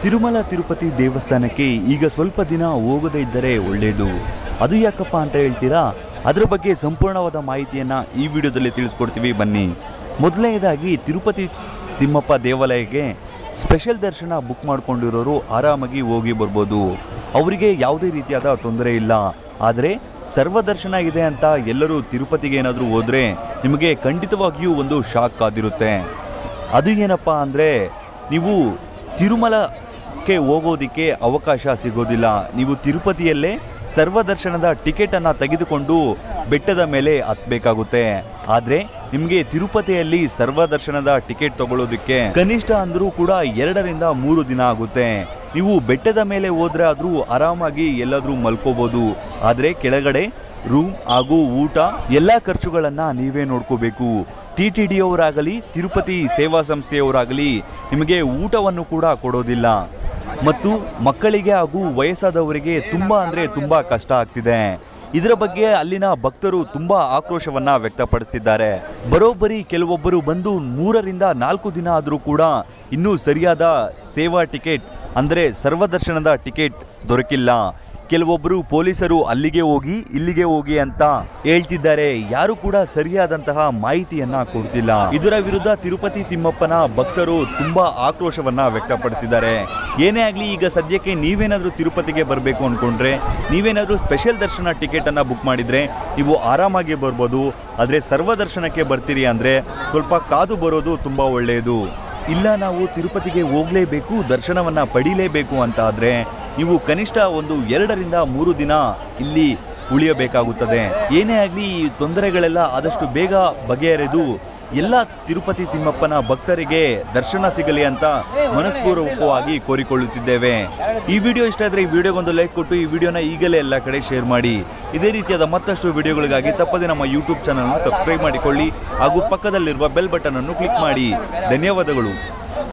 ತಿರುಮಲ ತಿರುಪತಿ ದೇವಸ್ಥಾನಕ್ಕೆ ಈಗ ಸ್ವಲ್ಪ ದಿನ ಹೋಗದೇ ಇದ್ದರೆ ಒಳ್ಳೆಯದು ಅದು ಯಾಕಪ್ಪ ಅಂತ ಹೇಳ್ತೀರಾ ಅದರ ಬಗ್ಗೆ ಸಂಪೂರ್ಣವಾದ ಮಾಹಿತಿಯನ್ನು ಈ ವಿಡಿಯೋದಲ್ಲಿ ತಿಳಿಸ್ಕೊಡ್ತೀವಿ ಬನ್ನಿ ಮೊದಲನೇದಾಗಿ ತಿರುಪತಿ ತಿಮ್ಮಪ್ಪ ದೇವಾಲಯಕ್ಕೆ ಸ್ಪೆಷಲ್ ದರ್ಶನ ಬುಕ್ ಮಾಡ್ಕೊಂಡಿರೋರು ಆರಾಮಾಗಿ ಹೋಗಿ ಬರ್ಬೋದು ಅವರಿಗೆ ಯಾವುದೇ ರೀತಿಯಾದ ತೊಂದರೆ ಇಲ್ಲ ಆದರೆ ಸರ್ವ ದರ್ಶನ ಇದೆ ಅಂತ ಎಲ್ಲರೂ ತಿರುಪತಿಗೆ ಏನಾದರೂ ಹೋದರೆ ನಿಮಗೆ ಖಂಡಿತವಾಗಿಯೂ ಒಂದು ಶಾಕ್ ಕಾದಿರುತ್ತೆ ಅದು ಏನಪ್ಪ ಅಂದರೆ ನೀವು ತಿರುಮಲಕ್ಕೆ ಹೋಗೋದಕ್ಕೆ ಅವಕಾಶ ಸಿಗೋದಿಲ್ಲ ನೀವು ತಿರುಪತಿಯಲ್ಲೇ ಸರ್ವದರ್ಶನದ ಟಿಕೆಟನ್ನು ತೆಗೆದುಕೊಂಡು ಬೆಟ್ಟದ ಮೇಲೆ ಹತ್ತಬೇಕಾಗುತ್ತೆ ಆದರೆ ನಿಮಗೆ ತಿರುಪತಿಯಲ್ಲಿ ಸರ್ವದರ್ಶನದ ಟಿಕೆಟ್ ತಗೊಳ್ಳೋದಕ್ಕೆ ಕನಿಷ್ಠ ಅಂದರೂ ಕೂಡ ಎರಡರಿಂದ ಮೂರು ದಿನ ಆಗುತ್ತೆ ನೀವು ಬೆಟ್ಟದ ಮೇಲೆ ಹೋದ್ರೆ ಆದರೂ ಆರಾಮಾಗಿ ಎಲ್ಲಾದರೂ ಮಲ್ಕೋಬೋದು ಆದರೆ ಕೆಳಗಡೆ ರೂಮ್ ಹಾಗೂ ಊಟ ಎಲ್ಲ ಖರ್ಚುಗಳನ್ನು ನೀವೇ ನೋಡ್ಕೋಬೇಕು ಟಿ ಟಿ ಡಿ ಅವರಾಗಲಿ ತಿರುಪತಿ ಸೇವಾ ಸಂಸ್ಥೆಯವರಾಗಲಿ ನಿಮಗೆ ಊಟವನ್ನು ಕೂಡ ಕೊಡೋದಿಲ್ಲ ಮತ್ತು ಮಕ್ಕಳಿಗೆ ಹಾಗೂ ವಯಸ್ಸಾದವರಿಗೆ ತುಂಬ ಅಂದರೆ ತುಂಬ ಕಷ್ಟ ಆಗ್ತಿದೆ ಇದರ ಬಗ್ಗೆ ಅಲ್ಲಿನ ಭಕ್ತರು ತುಂಬ ಆಕ್ರೋಶವನ್ನ ವ್ಯಕ್ತಪಡಿಸ್ತಿದ್ದಾರೆ ಬರೋಬ್ಬರಿ ಕೆಲವೊಬ್ಬರು ಬಂದು ಮೂರರಿಂದ ನಾಲ್ಕು ದಿನ ಆದರೂ ಕೂಡ ಇನ್ನೂ ಸರಿಯಾದ ಸೇವಾ ಟಿಕೆಟ್ ಅಂದರೆ ಸರ್ವದರ್ಶನದ ಟಿಕೆಟ್ ದೊರಕಿಲ್ಲ ಕೆಲವೊಬ್ಬರು ಪೊಲೀಸರು ಅಲ್ಲಿಗೆ ಹೋಗಿ ಇಲ್ಲಿಗೆ ಹೋಗಿ ಅಂತ ಹೇಳ್ತಿದ್ದಾರೆ ಯಾರು ಕೂಡ ಸರಿಯಾದಂತಹ ಮಾಹಿತಿಯನ್ನ ಕೊಡ್ತಿಲ್ಲ ಇದರ ವಿರುದ್ಧ ತಿರುಪತಿ ತಿಮ್ಮಪ್ಪನ ಭಕ್ತರು ತುಂಬಾ ಆಕ್ರೋಶವನ್ನ ವ್ಯಕ್ತಪಡಿಸಿದ್ದಾರೆ ಏನೇ ಆಗಲಿ ಈಗ ಸದ್ಯಕ್ಕೆ ನೀವೇನಾದರೂ ತಿರುಪತಿಗೆ ಬರಬೇಕು ಅನ್ಕೊಂಡ್ರೆ ನೀವೇನಾದರೂ ಸ್ಪೆಷಲ್ ದರ್ಶನ ಟಿಕೆಟ್ ಅನ್ನ ಬುಕ್ ಮಾಡಿದ್ರೆ ನೀವು ಆರಾಮಾಗಿ ಬರ್ಬೋದು ಆದರೆ ಸರ್ವದರ್ಶನಕ್ಕೆ ಬರ್ತೀರಿ ಅಂದ್ರೆ ಸ್ವಲ್ಪ ಕಾದು ಬರೋದು ತುಂಬಾ ಒಳ್ಳೆಯದು ಇಲ್ಲ ನಾವು ತಿರುಪತಿಗೆ ಹೋಗಲೇಬೇಕು ದರ್ಶನವನ್ನ ಪಡೀಲೇಬೇಕು ಅಂತ ಆದರೆ ನೀವು ಕನಿಷ್ಠ ಒಂದು ಎರಡರಿಂದ ಮೂರು ದಿನ ಇಲ್ಲಿ ಉಳಿಯಬೇಕಾಗುತ್ತದೆ ಏನೇ ಆಗಲಿ ಈ ತೊಂದರೆಗಳೆಲ್ಲ ಆದಷ್ಟು ಬೇಗ ಬಗೆಹರಿದು ಎಲ್ಲ ತಿರುಪತಿ ತಿಮ್ಮಪ್ಪನ ಭಕ್ತರಿಗೆ ದರ್ಶನ ಸಿಗಲಿ ಅಂತ ಮನಸ್ಪೂರ್ವಕವಾಗಿ ಕೋರಿಕೊಳ್ಳುತ್ತಿದ್ದೇವೆ ಈ ವಿಡಿಯೋ ಇಷ್ಟ ಆದರೆ ಈ ವಿಡಿಯೋಗೊಂದು ಲೈಕ್ ಕೊಟ್ಟು ಈ ವಿಡಿಯೋನ ಈಗಲೇ ಎಲ್ಲ ಕಡೆ ಶೇರ್ ಮಾಡಿ ಇದೇ ರೀತಿಯಾದ ಮತ್ತಷ್ಟು ವಿಡಿಯೋಗಳಿಗಾಗಿ ತಪ್ಪದೆ ನಮ್ಮ ಯೂಟ್ಯೂಬ್ ಚಾನಲ್ ಸಬ್ಸ್ಕ್ರೈಬ್ ಮಾಡಿಕೊಳ್ಳಿ ಹಾಗೂ ಪಕ್ಕದಲ್ಲಿರುವ ಬೆಲ್ ಬಟನ್ ಅನ್ನು ಕ್ಲಿಕ್ ಮಾಡಿ ಧನ್ಯವಾದಗಳು